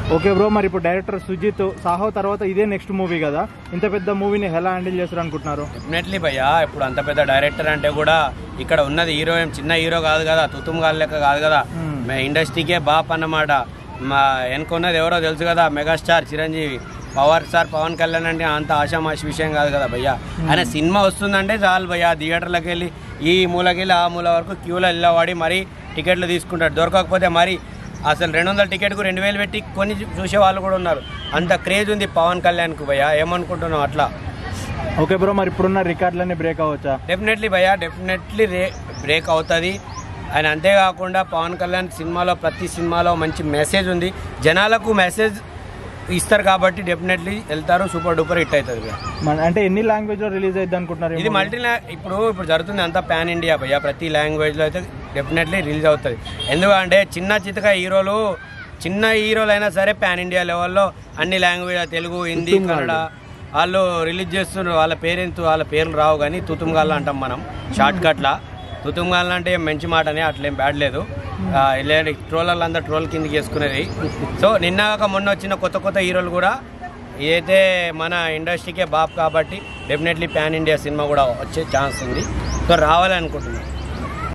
Okay bro మరి ఇప్పుడు director Sujith Saaho తర్వాత ఇదే నెక్స్ట్ మూవీ కదా ఇంత పెద్ద మూవీని ఎలా హ్యాండిల్ చేస్తారు అనుకుంటున్నారు డెఫినెట్లీ భయ్యా ఇప్పుడు అంత పెద్ద డైరెక్టర్ అంటే కూడా ఇక్కడ ఉన్నది హీరో ఏం చిన్న హీరో కాదు కదా తుతుమ్ గాలి లెక్క కాదు కదా Hmm. మే ఇండస్ట్రీకే బాప్ అన్నమాట మా వెనుకున్నది ఎవరో తెలుసు కదా megastar Chiranjeevi power star Pawan Kalyan అంటే అంత ఆషామాషి విషయం కాదు కదా భయ్యా ఆయన సినిమా వస్తుందంటే చాలు భయ్యా థియేటర్లకు వెళ్ళి ఈ మూలకెళ్ళి ఆ మూల వరకు క్యూలో వెళ్ళవాడి మరీ టికెట్లు తీసుకుంటాడు దొరకకపోతే మరి అసలు రెండు వందల టికెట్కు రెండు వేలు పెట్టి కొని చూసే వాళ్ళు కూడా ఉన్నారు అంత క్రేజ్ ఉంది పవన్ కళ్యాణ్కు భయ్యా ఏమనుకుంటున్నావు అట్లా ఓకే బ్రో మరి ఇప్పుడున్న రికార్డులన్నీ బ్రేక్ అవ్వచ్చా డెఫినెట్లీ భయ్యా డెఫినెట్లీ రే బ్రేక్ అవుతుంది అండ్ అంతేకాకుండా పవన్ కళ్యాణ్ సినిమాలో ప్రతి సినిమాలో మంచి మెసేజ్ ఉంది జనాలకు మెసేజ్ ఇస్తారు కాబట్టి డెఫినెట్లీ వెళ్తారు సూపర్ డూపర్ హిట్ అవుతుంది భయ్యా. మన- అంటే ఎన్ని లాంగ్వేజ్ లో రిలీజ్ అయింది అనుకుంటున్నారు ఈ ఇది movie? మల్టీ ఇప్పుడు ఇప్పుడు జరుగుతుంది అంతా పాన్ ఇండియా భయ్యా ప్రతి లాంగ్వేజ్లో అయితే డెఫినెట్లీ రిలీజ్ అవుతుంది ఎందుకంటే చిన్న చితక హీరోలు చిన్న హీరోలు అయినా సరే పాన్ ఇండియా లెవెల్లో అన్ని లాంగ్వేజ్ తెలుగు హిందీ కన్నడ వాళ్ళు రిలీజ్ చేస్తున్నారు వాళ్ళ పేరెంత వాళ్ళ పేర్లు రావు కానీ తుతుంగాళ్ళు అంటాం మనం షార్ట్ కట్లా తుతుంగాళ్ళు అంటే ఏం మంచి మాటనే అట్లేం బ్యాడ్ లేదు ఆ, ఇలాంటి ట్రోలర్లు అందరూ ట్రోల్ కిందకి వేసుకునేది సో నిన్న కాక మొన్న వచ్చిన కొత్త కొత్త హీరోలు కూడా ఏదైతే మన ఇండస్ట్రీకే బాప్ కాబట్టి డెఫినెట్లీ పాన్ ఇండియా సినిమా కూడా వచ్చే ఛాన్స్ ఉంది సో రావాలనుకుంటున్నాను